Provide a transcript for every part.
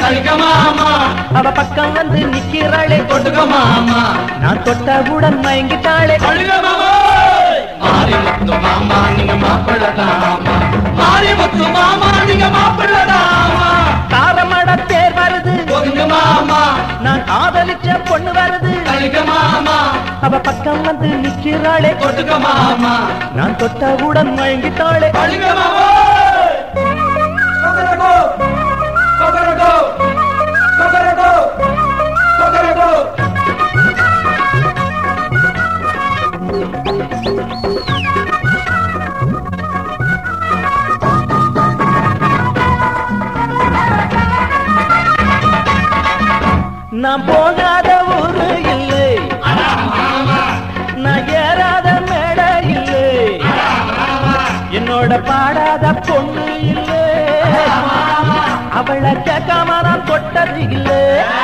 தலிக்க மாமா அவ பக்கம் வந்து நிக்கிறாளே தொட்டுக்க மாமா நான் தொட்டவுடன் மயங்கிட்டாளே அழுக மாமா மாறி முத்து மாமா நீங்க மாப்பிள்ளதாமா மாறி முத்து மாமா நீங்க மாப்பிள்ளதாமா காரமட தேர் வருது ஒதுங்க மாமா நான் காதலிச்ச பொண்ணு வருது தலிக்க மாமா அவ பக்கம் வந்து நிக்கிறாளே தொட்டுக்க மாமா நான் தொட்டவுடன் மயங்கிட்டாளே அழுக மாமா கொக்கரகோ கொக்கரகோ கொக்கரகோ கொக்கரகோ நான் போகாத ஊரு இல்லை நான் ஏறாத மேடை இல்லை என்னோட பாடாத பொண்ணு இல்லை அவளை கேட்காம நான் தொட்டது இல்லை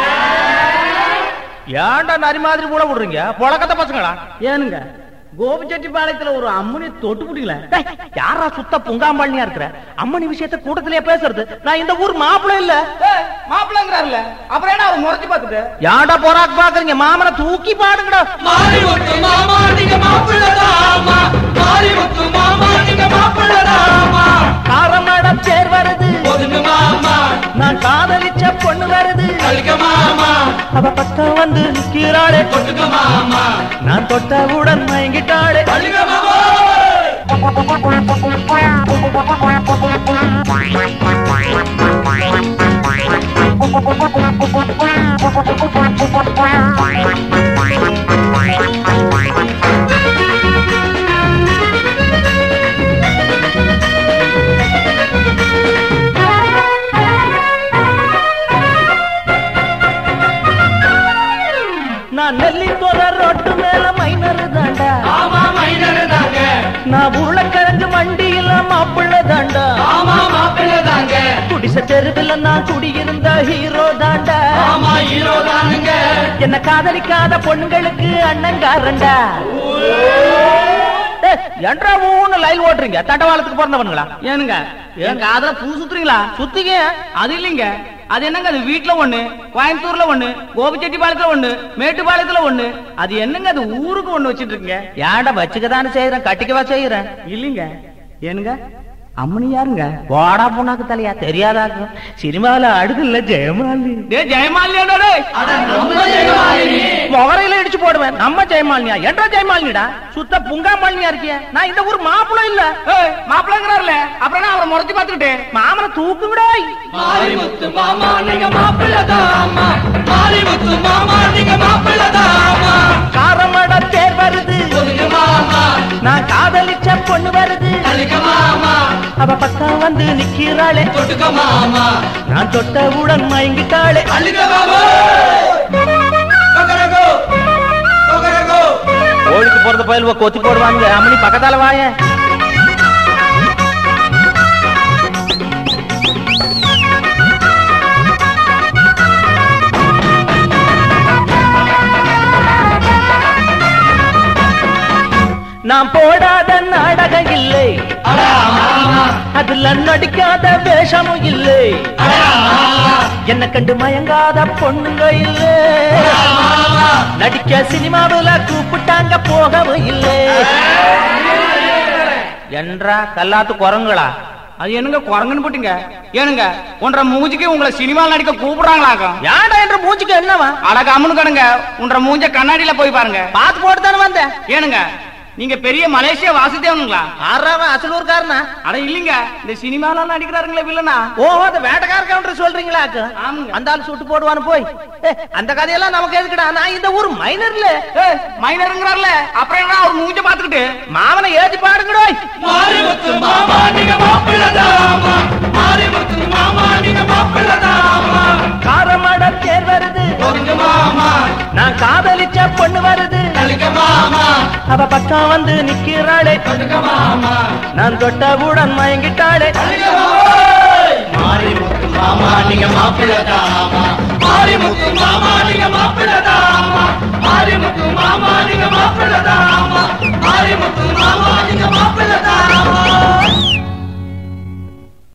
ஏன்டா நரி மாதிரி கூட விடுறீங்க புழக்கத்த பசங்களா ஏனுங்க கோபிச்செட்டிப்பாளையத்துல ஒரு அம்மனி தொட்டு பிடிக்கல டேய், யாரா சுத்த புங்காம்பாளியா இருக்கிற அம்மனி விஷயத்த கூட்டத்திலே பேசுறது நான் இந்த ஊர் மாப்பிள்ளை இல்ல மாப்பிள்ளங்கிறாருல அப்புறம் என்ன அவர் முறைச்சு பார்த்துட்டு யாடா போராக்கு பாக்குறீங்க மாமனை தூக்கி பாடுங்கடா மாறி முத்து மாமா நீங்க மாப்பிள்ளதாமா மாறி முத்து மாமா நீங்க மாப்பிள்ளதாமா காரமட தேர் வருது ஒதுங்க மாமா நான் காதலிச்ச பொண்ணு வருது தலிக்க மாமா அவ பக்கம் வந்து நிக்கிறாளே தொட்டுக்க மாமா நான் தொட்டவுடன் மயங்கிட்டாளே அழுக மாமா நான் நெல்லி போற ரோட்டு மேல மைனர் தாண்டா ஆமா மைனர் தாங்க நான் உருளைக்கிழங்கு மண்டியில மாப்பிள்ள தாண்டா ஆமா மாப்பிள்ள தாங்க குடிச தெருவில் நான் குடியிருந்த ஹீரோ தாண்டா ஆமா ஹீரோ தானுங்க என்ன காதலிக்காத பொண்ணுங்களுக்கு அண்ணங்காரண்டா டேய், ஏன்டா ஊன்னு லைல் ஓட்டுறீங்க தண்டவாளத்துக்கு பிறந்தவனுங்களா ஏனுங்க என் காதல பூ சுத்துறீங்களா சுத்திங்க அது இல்லைங்க அது என்னங்க அது வீட்ல ஒண்ணு கோயம்புத்தூர்ல ஒண்ணு கோபிச்செட்டிப்பாளையத்துல ஒண்ணு மேட்டுப்பாளையத்துல ஒண்ணு அது என்னங்க அது ஊருக்கு ஒண்ணு வச்சிட்டு இருக்கீங்க ஏன்டா வச்சுக்கதானே செய்யறேன் கட்டிக்கவா செய்யறேன் இல்லைங்க ஏனுங்க அம்மனி யாருங்க போடா பொண்ணாக்கு தலையா தெரியாதாக்கும் சினிமாவில அடுக்கல ஜெயமாலி டே ஜெயமாலியாடா டேய் அட நம்ம ஜெயமாலினி முகரையில இடிச்சு போடுவேன் நம்ம ஜெயமாலினியா என்றா ஜெயமாலினிடா சுத்த புங்காமாலினியா இருக்கிய நான் இந்த ஊர் மாப்பிள்ளை இல்ல ஏய் மாப்பிள்ளங்கிறாருல அப்புறம் என்ன அவரை முறைச்சு பார்த்துக்கிட்டு மாமனை தூக்கு விடாய் மாறி முத்து மாமா நீங்க மாப்பிள்ளதாமா மாறி முத்து மாமா நீங்க மாப்பிள்ளதாமா காரமட தேர் வருது ஒதுங்க மாமா நான் காதலிச்ச பொண்ணு வருது தலிக்க மாமா அவ பக்கம் வந்து நிக்கிறாளே தொட்டுக்க மாமா நான் தொட்டவுடன் மயங்கிட்டாளே அழுக மாமா கொக்கரகோ கொக்கரகோ கோழிக்கு பிறந்த பயில்வ கொத்தி போடுவாங்க அம்மனி பக்கத்தால வாய நான் போடாத நாடகம் இல்லை அதுல நடிக்காத வேஷமும் இல்லை என்ன கண்டு மயங்காத பொண்ணுங்க இல்லை நடிக்க சினிமாவுல கூப்பிட்டாங்க போகவும் இல்லை என்றா கல்லாத்து குரங்குகளா அது என்னங்க குரங்குன்னு போட்டீங்க ஏனுங்க உன்ற மூஞ்சிக்கு உங்களை சினிமாவில் நடிக்க கூப்பிடுறாங்களாக்கும் யாடா என்ற மூச்சுக்கு என்னவா அழக அம்மனு கடுங்க உன்ற மூஞ்ச கண்ணாடியில போய் பாருங்க பாத்து போட்டு தானே வந்தேன் ஏனுங்க நீங்க பெரிய மலேசியா வாசுதேவனுங்களா ஆறாவன் அசலூர்காரனா அட இல்லீங்க இந்த சினிமாலாம் நடிக்கிறாருங்களே வில்லனா ஓ அந்த வேட்டக்கார கவுண்டர் சொல்றீங்களா அக்கா? ஆமாங்க. அந்த ஆள் சுட்டு போடுவான்னு போய் ஏ, அந்த கதையெல்லாம் நமக்கு எதுக்குடா நான் இந்த ஊர் மைனர்ல ஏய், மைனருங்கிறார்ல அப்புறம் என்ன அவர் மூஞ்ச பாத்துக்கிட்டு மாமனை ஏத்தி பாடுங்கடோ மாறி முத்து மாமா நீங்க மாப்பிள்ளதாமா மாறி முத்து மாமா நீங்க மாப்பிள்ளதாமா காரமட தேர் வருது ஒதுங்க மாமா நான் காதலிச்ச பொண்ணு வருது தலிக்க மாமா அவ பக்கம் வந்து நிக்கிறாளே தொட்டுக்க மாமா நான் தொட்டவுடன் மயங்கிட்டாளே அழுக மாமா மாறி முத்து மாமா நீங்க மாப்பிள்ளதாமா மாறி முத்து மாமா நீங்க மாப்பிள்ளதாமா மாறி முத்து மாமா நீங்க மாப்பிள்ளதாமா மாறி முத்து மாமா நீங்க மாப்பிள்ளதாமா